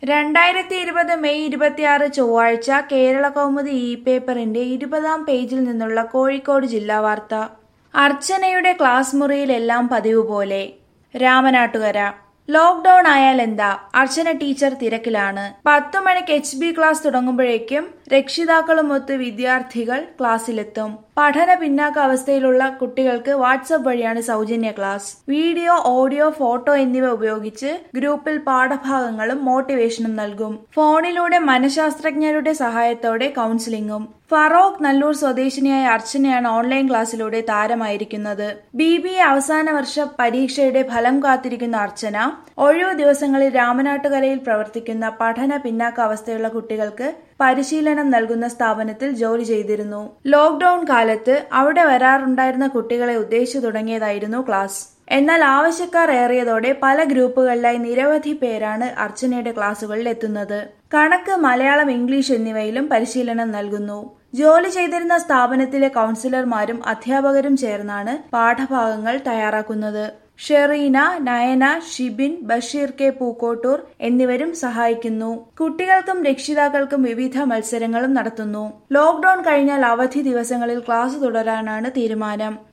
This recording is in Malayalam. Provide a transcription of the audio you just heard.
രണ്ടായിരത്തി ഇരുപത് മെയ് ഇരുപത്തിയാറ് ചൊവ്വാഴ്ച കേരള കൗമുദി ഇ പേപ്പറിന്റെ ഇരുപതാം പേജിൽ നിന്നുള്ള കോഴിക്കോട് ജില്ലാ വാർത്ത അർച്ചനയുടെ ക്ലാസ് മുറിയിലെല്ലാം പതിവ് പോലെ രാമനാട്ടുകര ലോക്ക്ഡൌൺ ആയാൽ എന്താ അർച്ചന ടീച്ചർ തിരക്കിലാണ് പത്തു മണിക്ക് എച്ച് ബി ക്ലാസ് തുടങ്ങുമ്പോഴേക്കും രക്ഷിതാക്കളുമൊത്ത് വിദ്യാർത്ഥികൾ ക്ലാസ്സിലെത്തും പഠന പിന്നാക്ക അവസ്ഥയിലുള്ള കുട്ടികൾക്ക് വാട്സപ്പ് വഴിയാണ് സൗജന്യ ക്ലാസ് വീഡിയോ ഓഡിയോ ഫോട്ടോ എന്നിവ ഉപയോഗിച്ച് ഗ്രൂപ്പിൽ പാഠഭാഗങ്ങളും മോട്ടിവേഷനും നൽകും ഫോണിലൂടെ മനഃശാസ്ത്രജ്ഞരുടെ സഹായത്തോടെ കൗൺസിലിംഗും ഫറോക്ക് നല്ലൂർ സ്വദേശിനിയായ അർച്ചനയാണ് ഓൺലൈൻ ക്ലാസ്സിലൂടെ താരമായിരിക്കുന്നത് ബി ബി എ അവസാന വർഷ പരീക്ഷയുടെ ഫലം കാത്തിരിക്കുന്ന അർച്ചന ഒഴിവു ദിവസങ്ങളിൽ രാമനാട്ടുകരയിൽ പ്രവർത്തിക്കുന്ന പഠന പിന്നാക്ക അവസ്ഥയുള്ള കുട്ടികൾക്ക് പരിശീലനം നൽകുന്ന സ്ഥാപനത്തിൽ ജോലി ചെയ്തിരുന്നു ലോക്ക്ഡൌൺ കാലത്ത് അവിടെ വരാറുണ്ടായിരുന്ന കുട്ടികളെ ഉദ്ദേശിച്ചു തുടങ്ങിയതായിരുന്നു ക്ലാസ് എന്നാൽ ആവശ്യക്കാർ ഏറിയതോടെ പല ഗ്രൂപ്പുകളിലായി നിരവധി പേരാണ് അർച്ചനയുടെ ക്ലാസുകളിൽ എത്തുന്നത് കണക്ക് മലയാളം ഇംഗ്ലീഷ് എന്നിവയിലും പരിശീലനം നൽകുന്നു ജോലി ചെയ്തിരുന്ന സ്ഥാപനത്തിലെ കൗൺസിലർമാരും അധ്യാപകരും ചേർന്നാണ് പാഠഭാഗങ്ങൾ തയ്യാറാക്കുന്നത് ഷെറീന നയന ഷിബിൻ ബഷീർ കെ പൂക്കോട്ടൂർ എന്നിവരും സഹായിക്കുന്നു കുട്ടികൾക്കും രക്ഷിതാക്കൾക്കും വിവിധ മത്സരങ്ങളും നടത്തുന്നു ലോക്ക്ഡൌൺ കഴിഞ്ഞാൽ അവധി ദിവസങ്ങളിൽ ക്ലാസ് തുടരാനാണ് തീരുമാനം